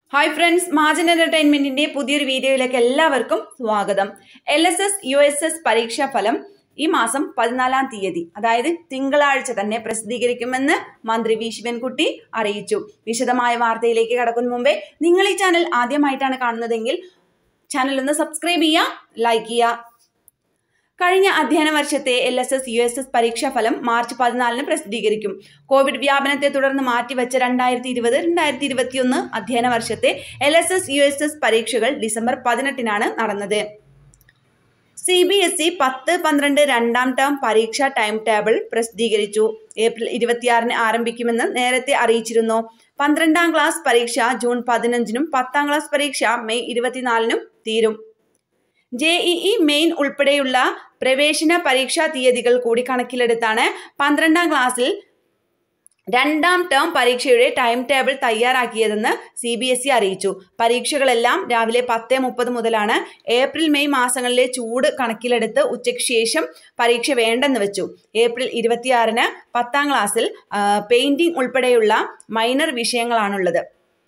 hi friends മാജൻ എന്റർടൈൻമെന്റിന്റെ പുതിയൊരു വീഡിയോയിലേക്ക് എല്ലാവർക്കും സ്വാഗതം L S S U S S പരീക്ഷാ ഫലം ഈ മാസം പതിനാലാം തീയതി അതായത് തിങ്കളാഴ്ച തന്നെ പ്രസിദ്ധീകരിക്കുമെന്ന് മന്ത്രി വി ശിവൻകുട്ടി അറിയിച്ചു വിശദമായ വാർത്തയിലേക്ക് കടക്കും മുമ്പേ നിങ്ങൾ ഈ ചാനൽ ആദ്യമായിട്ടാണ് കാണുന്നതെങ്കിൽ ചാനൽ ഒന്ന് സബ്സ്ക്രൈബ് ചെയ്യുക ലൈക്ക് ചെയ്യുക കഴിഞ്ഞ അധ്യയന വർഷത്തെ L S S U S S പരീക്ഷാ ഫലം മാർച്ച് പതിനാലിന് പ്രസിദ്ധീകരിക്കും കോവിഡ് വ്യാപനത്തെ തുടർന്ന് മാറ്റിവെച്ച രണ്ടായിരത്തി ഇരുപത് രണ്ടായിരത്തി ഇരുപത്തിയൊന്ന് അധ്യയന വർഷത്തെ L S S U S S പരീക്ഷകൾ ഡിസംബർ പതിനെട്ടിനാണ് നടന്നത് സി ബി എസ് ഇ പത്ത് പന്ത്രണ്ട് രണ്ടാം ടേം പരീക്ഷാ ടൈം ടേബിൾ പ്രസിദ്ധീകരിച്ചു ഏപ്രിൽ ഇരുപത്തിയാറിന് ആരംഭിക്കുമെന്ന് നേരത്തെ അറിയിച്ചിരുന്നു പന്ത്രണ്ടാം ക്ലാസ് പരീക്ഷ ജൂൺ പതിനഞ്ചിനും പത്താം ക്ലാസ് പരീക്ഷ മെയ് ഇരുപത്തിനാലിനും തീരും ജെഇഇ മെയിൻ ഉൾപ്പെടെയുള്ള പ്രവേശന പരീക്ഷാ തീയതികൾ കൂടി കണക്കിലെടുത്താണ് പന്ത്രണ്ടാം ക്ലാസ്സിൽ രണ്ടാം ടേം പരീക്ഷയുടെ ടൈം ടേബിൾ തയ്യാറാക്കിയതെന്ന് സി ബി എസ് ഇ അറിയിച്ചു പരീക്ഷകളെല്ലാം രാവിലെ പത്ത് മുപ്പത് മുതലാണ് ഏപ്രിൽ മെയ് മാസങ്ങളിലെ ചൂട് കണക്കിലെടുത്ത് ഉച്ചയ്ക്ക് ശേഷം പരീക്ഷ വേണ്ടെന്ന് വെച്ചു ഏപ്രിൽ ഇരുപത്തിയാറിന് പത്താം ക്ലാസ്സിൽ പെയിന്റിംഗ് ഉൾപ്പെടെയുള്ള മൈനർ വിഷയങ്ങളാണുള്ളത്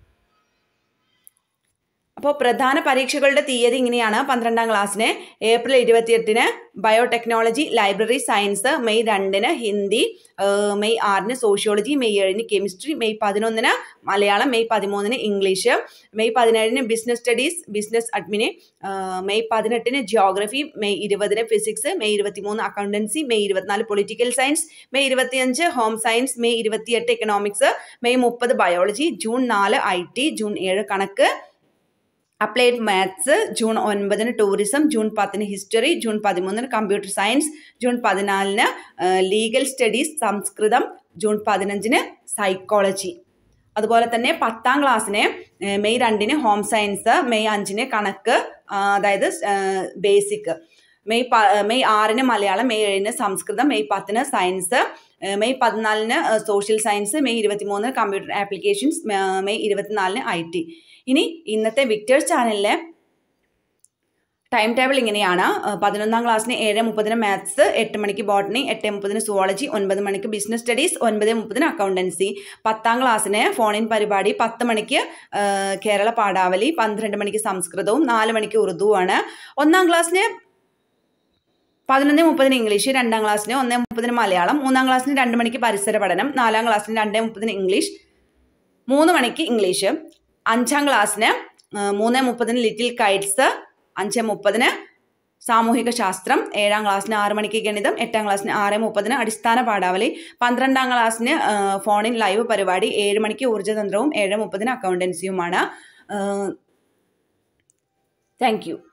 അപ്പോൾ പ്രധാന പരീക്ഷകളുടെ തീയതി ഇങ്ങനെയാണ് പന്ത്രണ്ടാം ക്ലാസ്സിന് ഏപ്രിൽ ഇരുപത്തിയെട്ടിന് ബയോടെക്നോളജി ലൈബ്രറി സയൻസ് മെയ് രണ്ടിന് ഹിന്ദി മെയ് ആറിന് സോഷ്യോളജി മെയ് ഏഴിന് കെമിസ്ട്രി മെയ് പതിനൊന്നിന് മലയാളം മെയ് പതിമൂന്നിന് ഇംഗ്ലീഷ് മെയ് പതിനേഴിന് business studies business admin May പതിനെട്ടിന് ജിയോഗ്രഫി മെയ് ഇരുപതിന് ഫിസിക്സ് മെയ് ഇരുപത്തിമൂന്ന് അക്കൗണ്ടൻസി മെയ് ഇരുപത്തിനാല് പൊളിറ്റിക്കൽ സയൻസ് മെയ് ഇരുപത്തിയഞ്ച് ഹോം സയൻസ് മെയ് ഇരുപത്തിയെട്ട് എക്കണോമിക്സ് മെയ് മുപ്പത് ബയോളജി ജൂൺ നാല് ഐ ടി ജൂൺ ഏഴ് കണക്ക് അപ്ലൈഡ് മാത്സ് ജൂൺ ഒൻപതിന് ടൂറിസം ജൂൺ പത്തിന് ഹിസ്റ്ററി ജൂൺ പതിമൂന്നിന് കമ്പ്യൂട്ടർ സയൻസ് ജൂൺ പതിനാലിന് ലീഗൽ സ്റ്റഡീസ് സംസ്കൃതം ജൂൺ പതിനഞ്ചിന് സൈക്കോളജി അതുപോലെ തന്നെ പത്താം ക്ലാസ്സിന് മെയ് രണ്ടിന് ഹോം സയൻസ് മെയ് അഞ്ചിന് കണക്ക് അതായത് ബേസിക് മെയ് പ മെയ് ആറിന് മലയാളം മെയ് ഏഴിന് സംസ്കൃതം മെയ് പത്തിന് സയൻസ് മെയ് പതിനാലിന് സോഷ്യൽ സയൻസ് മെയ് ഇരുപത്തിമൂന്നിന് കമ്പ്യൂട്ടർ ആപ്ലിക്കേഷൻസ് മെയ് ഇരുപത്തിനാലിന് ഐ ടി ഇനി ഇന്നത്തെ വിക്ടേഴ്സ് ചാനലിലെ ടൈം ടേബിൾ ഇങ്ങനെയാണ് പതിനൊന്നാം ക്ലാസ്സിന് ഏഴ് മുപ്പതിന് മാത്സ് എട്ട് മണിക്ക് ബോട്ടണി എട്ട് മുപ്പതിന് സുവോളജി ഒൻപത് മണിക്ക് ബിസിനസ് സ്റ്റഡീസ് ഒൻപത് മുപ്പതിന് അക്കൗണ്ടൻസി പത്താം ക്ലാസ്സിന് ഫോണിൻ പരിപാടി പത്ത് മണിക്ക് കേരള പാഠാവലി പന്ത്രണ്ട് മണിക്ക് സംസ്കൃതവും നാല് മണിക്ക് ഉറുദുവാണ് ഒന്നാം ക്ലാസ്സിന് പതിനൊന്ന് മുപ്പതിന് ഇംഗ്ലീഷ് രണ്ടാം ക്ലാസ്സിന് ഒന്ന് മുപ്പതിന് മലയാളം മൂന്നാം ക്ലാസ്സിന് രണ്ട് മണിക്ക് പരിസര പഠനം നാലാം ക്ലാസ്സിന് രണ്ട് മുപ്പതിന് ഇംഗ്ലീഷ് മൂന്ന് മണിക്ക് ഇംഗ്ലീഷ് അഞ്ചാം ക്ലാസ്സിന് മൂന്ന് മുപ്പതിന് ലിറ്റിൽ കൈറ്റ്സ് അഞ്ച് മുപ്പതിന് സാമൂഹിക ശാസ്ത്രം ഏഴാം ക്ലാസ്സിന് ആറ് മണിക്ക് ഗണിതം എട്ടാം ക്ലാസ്സിന് ആറ് മുപ്പതിന് അടിസ്ഥാന പാഠാവലി പന്ത്രണ്ടാം ക്ലാസ്സിന് ഫോണിൻ ലൈവ് പരിപാടി ഏഴ് മണിക്ക് ഊർജ്ജതന്ത്രവും ഏഴ് മുപ്പതിന് അക്കൗണ്ടൻസിയുമാണ് താങ്ക് യു